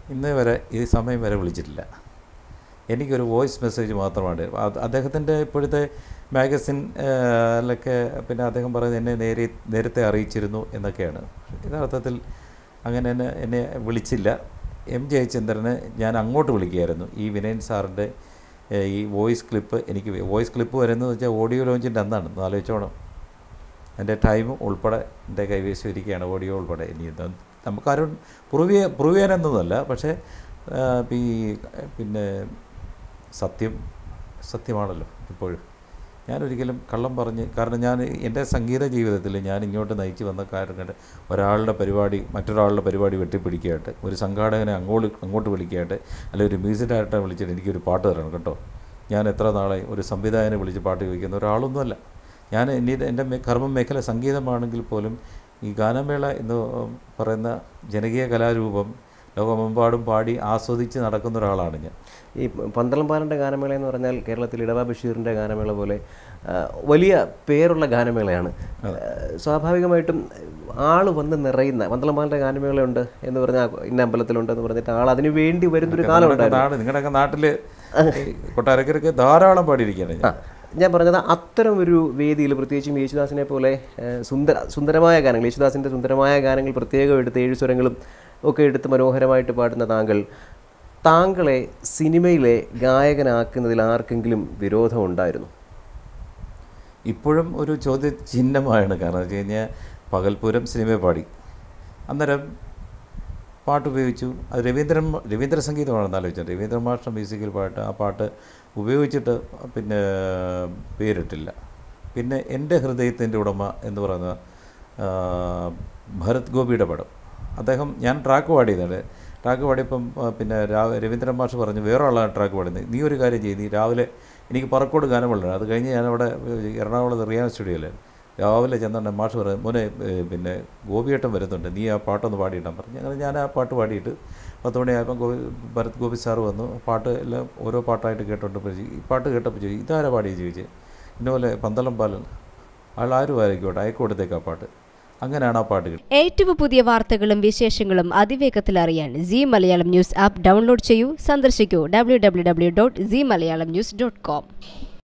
ഇന്നേ വരെ ഈ സമയം വരെ വിളിച്ചിട്ടില്ല എനിക്കൊരു വോയിസ് മെസ്സേജ് മാത്രമാണ് അത് അദ്ദേഹത്തിൻ്റെ ഇപ്പോഴത്തെ മാഗസിൻ ലൊക്കെ പിന്നെ അദ്ദേഹം പറയുന്നത് എന്നെ നേരെ നേരത്തെ അറിയിച്ചിരുന്നു എന്നൊക്കെയാണ് യഥാർത്ഥത്തിൽ അങ്ങനെ എന്നെ എന്നെ വിളിച്ചില്ല എം ജയചന്ദ്രന് ഞാൻ അങ്ങോട്ട് വിളിക്കുകയായിരുന്നു ഈ വിനയൻ സാറിൻ്റെ ഏഹ്, ഈ വോയിസ് ക്ലിപ്പ് എനിക്ക് വോയിസ് ക്ലിപ്പ് വരുന്നത് വെച്ചാൽ ഓഡിയോ ലോഞ്ചിൻ്റെ അന്നാണ് ഒന്ന് ആലോചിച്ചോണം എൻ്റെ ടൈം ഉൾപ്പെടെ എൻ്റെ കൈവശം ഇരിക്കുകയാണ് ഓഡിയോ ഉൾപ്പെടെ ഇനി ഇത് നമുക്കാരും പ്രൂവ് ചെയ്യാൻ പ്രൂവ് ചെയ്യാനൊന്നുമല്ല പക്ഷേ ആ, ഈ പിന്നെ സത്യം സത്യമാണല്ലോ ഇപ്പോഴും ഞാനൊരിക്കലും കള്ളം പറഞ്ഞ് കാരണം ഞാൻ എൻ്റെ സംഗീത ജീവിതത്തിൽ ഞാൻ ഇങ്ങോട്ട് നയിച്ചു വന്ന കാര്യം ഒരാളുടെ പരിപാടി മറ്റൊരാളുടെ പരിപാടി വെട്ടിപ്പിടിക്കുകയായിട്ട് ഒരു സംഘാടകനെ അങ്ങോട്ട് അങ്ങോട്ട് വിളിക്കുകയായിട്ട് അല്ലെങ്കിൽ ഒരു മ്യൂസിക് ഡയറക്ടറെ വിളിച്ചിട്ട് എനിക്കൊരു പാട്ട് തരണം കേട്ടോ ഞാൻ എത്ര നാളായി ഒരു സംവിധായകനെ വിളിച്ച് പാട്ട് ചോദിക്കുന്ന ഒരാളൊന്നുമല്ല ഞാൻ ഇനി എൻ്റെ മേ- കർമ്മ മേഖല സംഗീതമാണെങ്കിൽ പോലും ഈ ഗാനമേള എന്ന് പറയുന്ന ജനകീയ കലാരൂപം ലോകമെമ്പാടും പാടി ആസ്വദിച്ച് നടക്കുന്ന ഒരാളാണ് ഞാൻ ഈ പന്തളംപാലൻ്റെ ഗാനമേള എന്ന് പറഞ്ഞാൽ കേരളത്തിൽ ഇടവ ബഷീറിൻ്റെ ഗാനമേള പോലെ ആ, വലിയ പേരുള്ള ഗാനമേളയാണ് ആ, സ്വാഭാവികമായിട്ടും ആൾ വന്ന് നിറയുന്ന പന്തളംപാലൻ്റെ ഗാനമേളയുണ്ട് എന്ന് പറഞ്ഞാൽ ഇന്ന അമ്പലത്തിലുണ്ട് എന്ന് പറഞ്ഞിട്ട് ആൾ അതിന് വേണ്ടി വരുന്നൊരു കാലം നിങ്ങളുടെയൊക്കെ ഉണ്ടായിരുന്നു നാട് നിങ്ങളുടെയൊക്കെ നാട്ടിൽ കൊട്ടാരക്കരയ്ക്ക് ധാരാളം പാടിയിരിക്കുകയാണ് ഞാൻ ഞാൻ പറഞ്ഞത് അത്തരം ഒരു വേദിയിൽ പ്രത്യേകിച്ചും യേശുദാസിനെ പോലെ ഏഹ്, സുന്ദര സുന്ദരമായ ഗാനങ്ങൾ യേശുദാസിൻ്റെ സുന്ദരമായ ഗാനങ്ങൾ പ്രത്യേകം എടുത്ത് ഏഴു സ്വരങ്ങളും ഒക്കെ എടുത്ത് മനോഹരമായിട്ട് പാടുന്ന താങ്കൾ താങ്കളെ സിനിമയിലെ ഗായകനാക്കുന്നതിൽ ആർക്കെങ്കിലും വിരോധമുണ്ടായിരുന്നു ഇപ്പോഴും ഒരു ചോദ്യചിഹ്നമാണ് കാരണം വെച്ച് കഴിഞ്ഞാൽ പകൽപൂരം സിനിമ പാടി അന്നേരം പാട്ട് ഉപയോഗിച്ചു അത് രവീന്ദ്രൻ രവീന്ദ്ര സംഗീതമാണെന്ന് ആലോചിച്ചത് രവീന്ദ്ര മാഷ്ട മ്യൂസിക്കൽ പാട്ട് ആ പാട്ട് ഉപയോഗിച്ചിട്ട് പിന്നെ പേരിട്ടില്ല പിന്നെ എൻ്റെ ഹൃദയത്തിൻ്റെ ഉടമ എന്ന് പറയുന്ന ആ, ഭരത് ഗോപിയുടെ പടം അദ്ദേഹം ഞാൻ ട്രാക്ക് പാടിയതാണ് ട്രാക്ക് പാടിയപ്പം ആ, പിന്നെ രാവ് രവീന്ദ്രൻ മാഷ് പറഞ്ഞു വേറെ ആളാണ് ട്രാക്ക് പാടുന്നത് നീ ഒരു കാര്യം ചെയ്യും നീ രാവിലെ എനിക്ക് പറക്കോട് ഗാനം പാടണം അത് കഴിഞ്ഞ് ഞാനവിടെ എറണാകുളത്ത് റിയാൻ സ്റ്റുഡിയോയിലായിരുന്നു രാവിലെ ചെന്നുണ്ട് മാഷ് പറയും മോനെ ഏ, പിന്നെ ഗോപിയേട്ടൻ വരുന്നുണ്ട് നീ ആ പാട്ടൊന്ന് പാടിയിട്ടാൻ പറഞ്ഞു അങ്ങനെ ഞാൻ ആ പാട്ട് പാടിയിട്ട് പത്ത് മണിയായപ്പോൾ ഗോപി ഭരത് ഗോപി സാറ് വന്നു പാട്ട് എല്ലാം ഓരോ പാട്ടായിട്ട് കേട്ടോണ്ട് ചോദിച്ചു ഈ പാട്ട് കേട്ടപ്പോൾ ചോദിച്ചു ഇതാരാ പാടി ചോദിച്ചു ഇന്നപോലെ പന്തളം പാലൻ ആൾ ആരും ആയിരിക്കോട്ടെ അയക്ക് കൊടുത്തേക്ക് ആ പാട്ട് അങ്ങനെയാണ് ആ പാട്ട് കിട്ടുന്നത് ഏറ്റവും പുതിയ വാർത്തകളും വിശേഷങ്ങളും അതിവേഗത്തിൽ അറിയാൻ C Malayalam news app download ചെയ്യൂ സന്ദർശിക്കൂ W W W dot C Malayalam news dot com